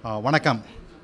ஆ, வணக்கம்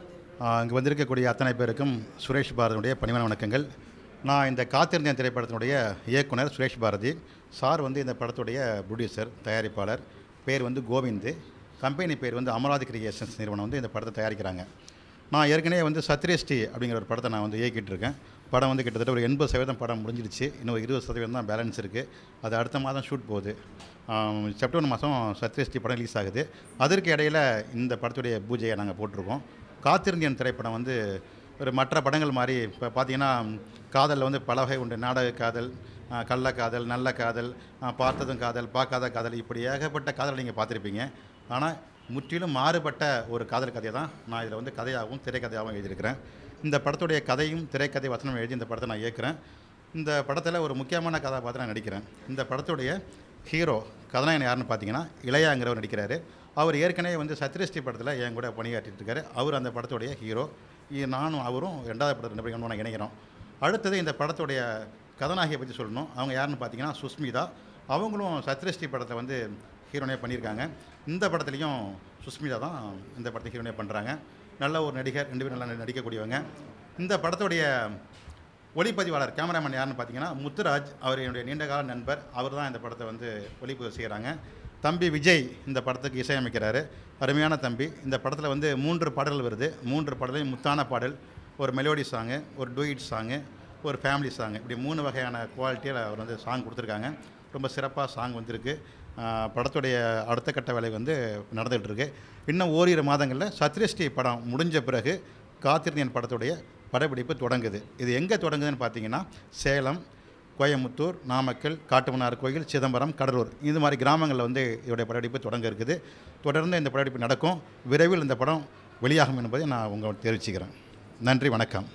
இங்கே வந்திருக்கக்கூடிய அத்தனை பேருக்கும் சுரேஷ் பாரதியுடைய பணிவான வணக்கங்கள் நான் இந்த காத்திருந்தேன் திரைப்படத்தினுடைய இயக்குனர் சுரேஷ் பாரதி சார் வந்து இந்த படத்துடைய ப்ரொடியூசர் தயாரிப்பாளர் பேர் வந்து கோவிந்த் கம்பெனி பேர் வந்து அமராதி கிரியேஷன்ஸ் நிறுவனம் வந்து இந்த படத்தை தயாரிக்கிறாங்க நான் ஏற்கனவே வந்து சத்ரேஷ்டி அப்படிங்கிற ஒரு படத்தை நான் வந்து இயக்கிட்டு இருக்கேன் படம் வந்து கிட்டத்தட்ட ஒரு எண்பது சதவீதம் படம் முடிஞ்சிடுச்சு இன்னும் ஒரு இருபது சதவீதம் தான் பேலன்ஸ் இருக்குது அது அடுத்த மாதம் ஷூட் போகுது ஆம், செப்டம்பர் மாதம் சத்ரேஷ்டி படம் ரிலீஸ் ஆகுது அதற்கு இடையில் இந்த படத்துடைய பூஜையை நாங்கள் போட்டிருக்கோம் காத்திருந்தியன் திரைப்படம் வந்து ஒரு மற்ற படங்கள் மாதிரி இப்போ பார்த்தீங்கன்னா காதலில் வந்து பல வகை உண்டு நாடக காதல் ஆ, கள்ள காதல் நல்ல காதல் ஆ, பார்த்ததும் காதல் பார்க்காத காதல் இப்படி ஏகப்பட்ட காதல் நீங்கள் பார்த்துருப்பீங்க ஆனால் முற்றிலும் மாறுபட்ட ஒரு காதல் கதையை தான் நான் இதில் வந்து கதையாகவும் திரைக்கதையாகவும் எழுதியிருக்கிறேன் இந்த படத்துடைய கதையும் திரைக்கதை வசனம் எழுதி இந்த படத்தை நான் இயக்குறேன் இந்த படத்தில் ஒரு முக்கியமான கதாபாத்திரம் நான் நடிக்கிறேன் இந்த படத்துடைய ஹீரோ கதாநாயகன் யாருன்னு பார்த்தீங்கன்னா இளையாங்கிறவர் நடிக்கிறாரு அவர் ஏற்கனவே வந்து சத்யஸ்ரீ படத்தில் என் கூட பணியாற்றிட்டு இருக்காரு அவர் அந்த படத்துடைய ஹீரோ இ- நானும் அவரும் ரெண்டாவது படத்தில் ரெண்டு பேரும் ஒன்றா இணைகிறோம் அடுத்தது இந்த படத்துடைய கதாநாயகியை பற்றி சொல்லணும் அவங்க யாருன்னு பார்த்தீங்கன்னா சுஸ்மிதா அவங்களும் சத்யஸ்ரீ படத்தை வந்து ஹீரோனே பண்ணியிருக்காங்க இந்த படத்துலையும் சுஸ்மிதா தான் இந்த படத்தை ஹீரோனே பண்ணுறாங்க நல்ல ஒரு நடிகர் ரெண்டு பேரும் நல்லா நடிக்கக்கூடியவங்க இந்த படத்துடைய ஒளிப்பதிவாளர் கேமராமேன் யாருன்னு பார்த்தீங்கன்னா முத்துராஜ் அவர் என்னுடைய நீண்டகால நண்பர் அவர் தான் இந்த படத்தை வந்து ஒளிப்பதிவு செய்கிறாங்க தம்பி விஜய் இந்த படத்துக்கு இசையமைக்கிறாரு அருமையான தம்பி இந்த படத்தில் வந்து மூன்று பாடல்கள் வருது மூன்று பாடலையும் முத்தான பாடல் ஒரு மெலோடி சாங்கு ஒரு டூயிட் சாங்கு ஒரு ஃபேமிலி சாங் இப்படி மூணு வகையான குவாலிட்டியில் அவர் வந்து சாங் கொடுத்துருக்காங்க ரொம்ப சிறப்பாக சாங் வந்திருக்கு ஆஹ் படத்துடைய அடுத்த கட்ட வேலை வந்து நடந்துகிட்டு இருக்கு இன்னும் ஓரிரு மாதங்களில் சத்யஸ்ரீ படம் முடிஞ்ச பிறகு காத்திருந்தேன் படத்துடைய படப்பிடிப்பு தொடங்குது இது எங்கே தொடங்குதுன்னு பார்த்தீங்கன்னா சேலம் கோயம்புத்தூர் நாமக்கல் காட்டுமன்னார் கோயில் சிதம்பரம் கடலூர் இது மாதிரி கிராமங்களில் வந்து இதோடைய படப்பிடிப்பு தொடங்க இருக்குது தொடர்ந்து இந்த படப்பிடிப்பு நடக்கும் விரைவில் இந்த படம் வெளியாகும் என்பதை நான் உங்களுக்கு தெரிவிச்சுக்கிறேன் நன்றி வணக்கம்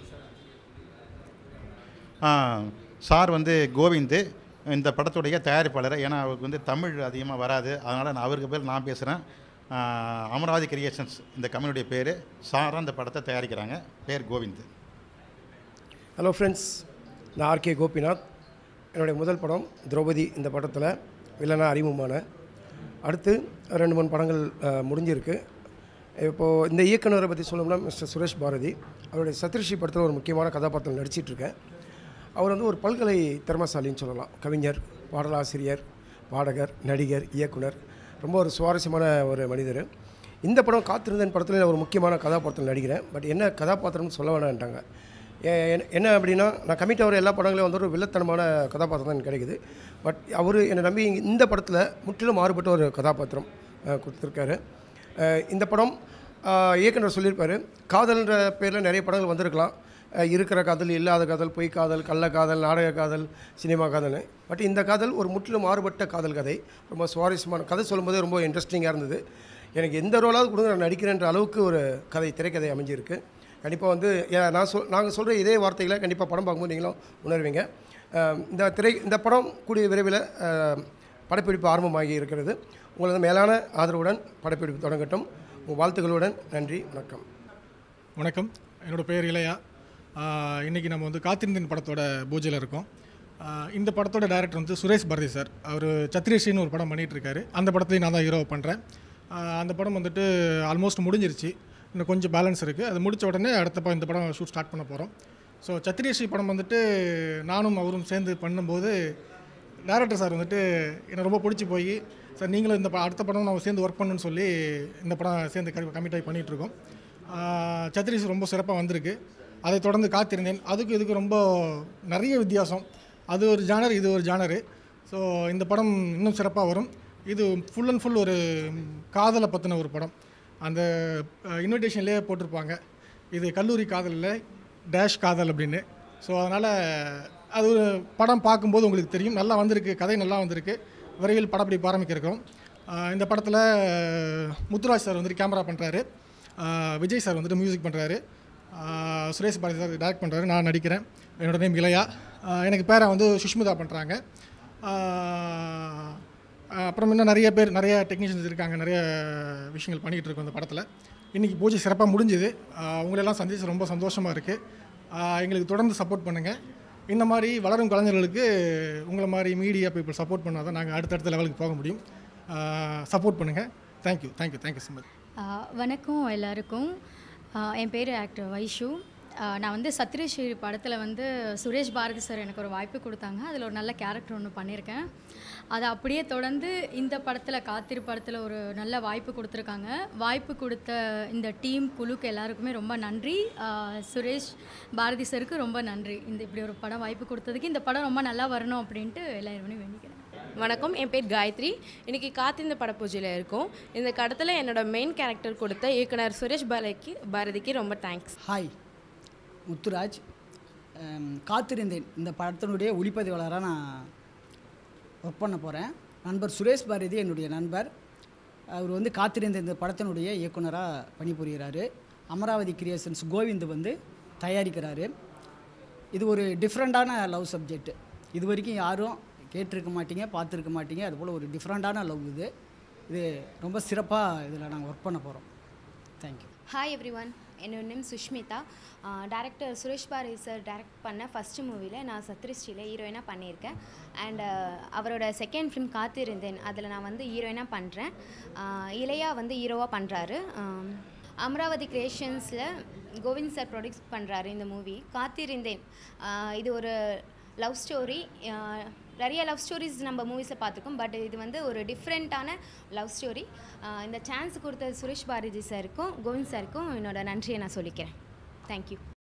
ஆ, சார் வந்து கோவிந்து இந்த படத்துடைய தயாரிப்பாளர் ஏன்னா அவருக்கு வந்து தமிழ் அதிகமாக வராது அதனால் நான் அவருக்கு பேர் நான் பேசுகிறேன் அமராவதி கிரியேஷன்ஸ் இந்த கம்பெனியுடைய பேர் சாராக இந்த படத்தை தயாரிக்கிறாங்க பேர் கோவிந்த் ஹலோ ஃப்ரெண்ட்ஸ் நான் ஆர்கே கோபிநாத் என்னுடைய முதல் படம் திரௌபதி இந்த படத்தில் வில்லனா அறிமுகமான அடுத்து ரெண்டு மூணு படங்கள் அஹ், முடிஞ்சிருக்கு இப்போது இந்த இயக்குனரை பற்றி சொல்லணும்னா மிஸ்டர் சுரேஷ் பாரதி அவருடைய சத்ரிஷி படத்தில் ஒரு முக்கியமான கதாபாத்திரம் நடிச்சிட்டு இருக்கேன் அவர் வந்து ஒரு பல்கலை திறமசாலின்னு சொல்லலாம் கவிஞர் பாடலாசிரியர் பாடகர் நடிகர் இயக்குனர் ரொம்ப ஒரு சுவாரஸ்யமான ஒரு மனிதர் இந்த படம் காத்திருந்தன் படத்தில் ஒரு முக்கியமான கதாபாத்திரம் நடிக்கிறேன் பட் என்ன கதாபாத்திரம்னு சொல்ல வேணான்ட்டாங்க ஏ- என்ன- என்ன அப்படின்னா நான் கமிட் ஆகிற எல்லா படங்களையும் வந்து ஒரு வில்லத்தனமான கதாபாத்திரம் தான் எனக்கு கிடைக்குது பட் அவர் என்னை நம்பி இந்த படத்தில் முற்றிலும் மாறுபட்ட ஒரு கதாபாத்திரம் அஹ், கொடுத்துருக்காரு அஹ், இந்த படம் அஹ், இயக்குனர் சொல்லியிருப்பாரு காதல்ன்ற பேரில் நிறைய படங்கள் வந்திருக்கலாம் அஹ், இருக்கிற காதல் இல்லாத காதல் பொய் காதல் கள்ள காதல் நாடக காதல் சினிமா காதல்னு பட் இந்த காதல் ஒரு முற்றிலும் மாறுபட்ட காதல் கதை ரொம்ப சுவாரஸ்யமான கதை சொல்லும்போதே ரொம்ப இன்ட்ரெஸ்டிங்காக இருந்தது எனக்கு எந்த ரோலாவது கொடுங்க நான் நடிக்கிறேன்ற அளவுக்கு ஒரு கதை திரைக்கதை அமைஞ்சிருக்கு கண்டிப்பாக வந்து ஏ- நான் சொல் நாங்கள் சொல்கிற இதே வார்த்தைகளை கண்டிப்பாக படம் பார்க்கும்போது நீங்களும் உணர்வீங்க அஹ் இந்த திரை இந்த படம் கூடிய விரைவில் அஹ், படப்பிடிப்பு ஆரம்பமாகி இருக்கிறது உங்களது மேலான ஆதரவுடன் படப்பிடிப்பு தொடங்கட்டும் உங்கள் வாழ்த்துக்களுடன் நன்றி வணக்கம் வணக்கம் என்னோட பேர் இளையா ஆஹ் இன்னைக்கு நம்ம வந்து காத்திருந்தன் படத்தோட பூஜையில் இருக்கோம் ஆஹ் இந்த படத்தோட டைரக்டர் வந்து சுரேஷ் பாரதி சார் அவர் சத்ரியஸ்ரீன்னு ஒரு படம் பண்ணிட்டு இருக்காரு அந்த படத்தையும் நான் தான் ஹீரோ பண்ணுறேன் அந்த படம் வந்துட்டு ஆல்மோஸ்ட் முடிஞ்சிருச்சு இன்னும் கொஞ்சம் பேலன்ஸ் இருக்குது அது முடிச்ச உடனே அடுத்த படம் இந்த படம் ஷூட் ஸ்டார்ட் பண்ண போகிறோம் ஸோ சத்ரியஸ்ரீ படம் வந்துட்டு நானும் அவரும் சேர்ந்து பண்ணும்போது டேரக்டர் சார் வந்துட்டு எனக்கு ரொம்ப பிடிச்சி போய் சார் நீங்களும் இந்த ப- அடுத்த படம் நம்ம சேர்ந்து ஒர்க் பண்ணணும்னு சொல்லி இந்த படம் சேர்ந்து கமிட் ஆகி பண்ணிகிட்டு இருக்கோம் சத்ரிஸ் ரொம்ப சிறப்பாக வந்திருக்கு அதை தொடர்ந்து காத்திருந்தேன் அதுக்கு இதுக்கு ரொம்ப நிறைய வித்தியாசம் அது ஒரு ஜானர் இது ஒரு ஜானரு ஸோ இந்த படம் இன்னும் சிறப்பாக வரும் இது ஃபுல் அண்ட் ஃபுல் ஒரு காதலை பற்றின ஒரு படம் அந்த இன்விடேஷன்லேயே போட்டிருப்பாங்க இது கல்லூரி காதல் இல்லை டேஷ் காதல் அப்படின்னு ஸோ அதனால் அது ஒரு படம் பார்க்கும்போது உங்களுக்கு தெரியும் நல்லா வந்திருக்கு கதை நல்லா வந்திருக்கு விரைவில் படப்பிடிப்பு ஆரம்பிக்க இருக்கிறோம் ஆஹ் இந்த படத்தில் முத்துராஜ் சார் வந்துட்டு கேமரா பண்ணுறாரு விஜய் சார் வந்துட்டு மியூசிக் பண்ணுறாரு சுரேஷ் பாரதி சார் டைரக்ட் பண்ணுறாரு நான் நடிக்கிறேன் என்னோட நேம் இளையா ஆஹ் எனக்கு பேரை வந்து சுஷ்மிதா பண்ணுறாங்க அப்புறம் இன்னும் நிறைய பேர் நிறைய டெக்னீஷியன்ஸ் இருக்காங்க நிறைய விஷயங்கள் பண்ணிகிட்டு இருக்கோம் இந்த படத்தில் இன்றைக்கி பூஜை சிறப்பாக முடிஞ்சுது ஆஹ் உங்களெல்லாம் சந்திச்சு ரொம்ப சந்தோஷமாக இருக்குது எங்களுக்கு தொடர்ந்து சப்போர்ட் பண்ணுங்கள் இந்த மாதிரி வளரும் கலைஞர்களுக்கு உங்களை மாதிரி மீடியா பீப்புள் சப்போர்ட் பண்ணால் தான் நாங்கள் அடுத்தடுத்த லெவலுக்கு போக முடியும் சப்போர்ட் பண்ணுங்கள் thank you thank you thank you so much ஆஹ் வணக்கம் எல்லாருக்கும் ஆஹ் என் பேர் ஆக்டர் வைஷு ஆஹ் நான் வந்து சத்யஸ்ரீ படத்தில் வந்து சுரேஷ் பாரதி சார் எனக்கு ஒரு வாய்ப்பு கொடுத்தாங்க அதில் ஒரு நல்ல கேரக்டர் ஒன்று பண்ணியிருக்கேன் அதை அப்படியே தொடர்ந்து இந்த படத்தில் காத்திரு படத்தில் ஒரு நல்ல வாய்ப்பு கொடுத்துருக்காங்க வாய்ப்பு கொடுத்த இந்த டீம் குழுக்கு எல்லாருக்குமே ரொம்ப நன்றி ஆஹ் சுரேஷ் பாரதி சாருக்கு ரொம்ப நன்றி இந்த இப்படி ஒரு படம் வாய்ப்பு கொடுத்ததுக்கு இந்த படம் ரொம்ப நல்லா வரணும் அப்படின்ட்டு எல்லாருமே வேண்டிக்கிறேன் வணக்கம் என் பேர் காயத்ரி இன்னைக்கு காத்திருந்த படப்பூஜையில் இருக்கோம் இந்த கடத்தில் என்னோட மெயின் கேரக்டர் கொடுத்த இயக்குனர் சுரேஷ் பாரதிக்கு பாரதிக்கு ரொம்ப தேங்க்ஸ் ஹாய் முத்துராஜ் அம், காத்திருந்தேன் இந்த படத்தினுடைய ஒளிப்பதிவாளராக நான் ஒர்க் பண்ண போகிறேன் நண்பர் சுரேஷ் பாரதி என்னுடைய நண்பர் அவர் வந்து காத்திருந்த இந்த படத்தினுடைய இயக்குனராக பணிபுரிகிறாரு அமராவதி கிரியேஷன்ஸ் கோவிந்த் வந்து தயாரிக்கிறாரு இது ஒரு டிஃப்ரெண்ட்டான லவ் சப்ஜெக்ட் இது வரைக்கும் யாரும் கேட்டிருக்க மாட்டீங்க பார்த்துருக்க மாட்டீங்க அதுபோல் ஒரு டிஃப்ரெண்ட்டான லவ் இது இது ரொம்ப சிறப்பாக இதில் நாங்கள் ஒர்க் பண்ண போகிறோம் தேங்க்யூ ஹாய் எவ்ரி ஒன் என்னோட name Sushmita director Suresh Bharathi sir direct பண்ண ஃபஸ்ட்டு மூவியில் நான் சத்ரிஸ்ரீல ஹீரோயினாக பண்ணியிருக்கேன் அண்ட் அவரோட செகண்ட் ஃபிலிம் காத்திருந்தேன் அதில் நான் வந்து ஹீரோயினாக பண்ணுறேன் இளையா வந்து ஹீரோவாக பண்ணுறாரு அமராவதி கிரியேஷன்ஸில் கோவிந்த் சார் ப்ரொடியூஸ் பண்ணுறாரு இந்த மூவி காத்திருந்தேன் ஆஹ் இது ஒரு லவ் ஸ்டோரி நிறைய லவ் ஸ்டோரிஸ் நம்ம மூவிஸில் பார்த்துருக்கோம் பட் இது வந்து ஒரு டிஃப்ரெண்ட்டான லவ் ஸ்டோரி இந்த சான்ஸ் கொடுத்த சுரேஷ் பாரதி சாருக்கும் கோவிந்த் சாருக்கும் என்னோட நன்றியை நான் சொல்லிக்கிறேன் தேங்க்யூ